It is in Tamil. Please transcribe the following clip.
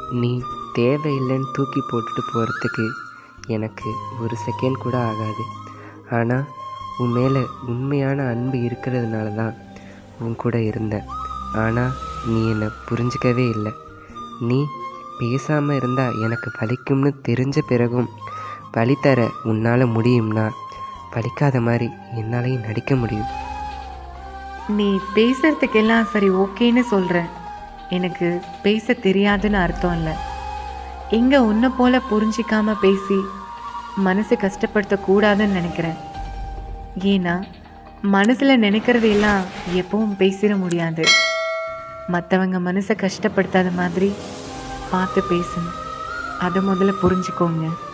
நீ தேவையில்லைன்னு தூக்கி போட்டுட்டு போகிறதுக்கு எனக்கு ஒரு செகண்ட் கூட ஆகாது ஆனால் உன் மேலே உண்மையான அன்பு இருக்கிறதுனால தான் உன் கூட இருந்தேன் ஆனால் நீ என்னை புரிஞ்சிக்கவே இல்லை நீ பேசாமல் இருந்தால் எனக்கு வலிக்கும்னு தெரிஞ்ச பிறகும் வலி தர உன்னால் முடியும்னா வலிக்காத மாதிரி என்னாலையும் நடிக்க முடியும் நீ பேசுறதுக்கெல்லாம் சரி ஓகேன்னு சொல்ற எனக்கு பேச தெரியாதுன்னு அர்த்தம் இல்லை எங்க உன்னை போல புரிஞ்சிக்காம பேசி மனசு கஷ்டப்படுத்த கூடாதுன்னு நினைக்கிறேன் ஏன்னா மனசுல நினைக்கிறதையெல்லாம் எப்பவும் பேசிட முடியாது மற்றவங்க மனசை கஷ்டப்படுத்தாத மாதிரி பார்த்து பேசணும் அதை முதல்ல புரிஞ்சுக்கோங்க